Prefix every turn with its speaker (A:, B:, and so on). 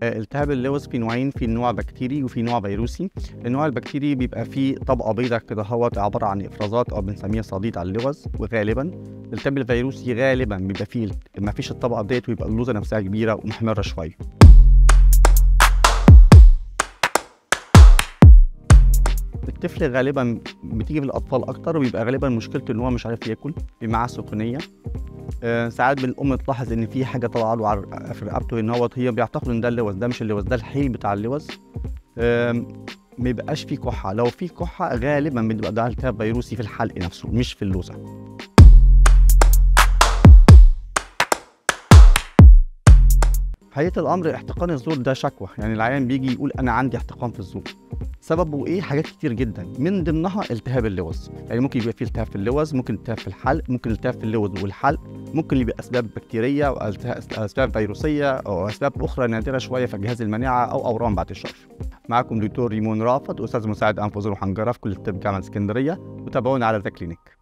A: آه، التهاب اللوز في نوعين في نوع بكتيري وفي نوع فيروسي النوع البكتيري بيبقى فيه طبقه بيضاء كده هو عباره عن افرازات او بنسميها صديد على اللوز وغالبا التهاب الفيروسي غالبا بيبقى فيه ما فيش الطبقه ديت ويبقى اللوزه نفسها كبيره ومحمره شويه الطفل غالبا بتيجي في الاطفال اكتر وبيبقى غالبا مشكلته ان هو مش عارف ياكل بيبقى معاه سخونيه آه، ساعات الام تلاحظ ان في حاجه طالعه له على- في رقبته ان هو هي بيعتقد ان ده اللوز ده مش اللوز ده الحيل بتاع اللوز آم، ما بيبقاش فيه كحه لو في كحه غالبا بيبقى ده التهاب فيروسي في الحلق نفسه مش في اللوزه حقيقة الأمر احتقان الزور ده شكوى يعني العيان بيجي يقول أنا عندي احتقان في الزور سببه إيه؟ حاجات كتير جدا من ضمنها التهاب اللوز يعني ممكن يبقى فيه التهاب في اللوز ممكن التهاب في الحلق ممكن التهاب في اللوز والحلق ممكن يبقى أسباب بكتيرية أو التها- أسباب فيروسية أو أسباب أخرى نادرة شوية في جهاز المناعة أو أورام بعد الشر معكم دكتور ريمون رافض أستاذ مساعد أنف وأذن وحنجرة في كلية الطب جامعة اسكندرية وتابعونا على ذا كلينيك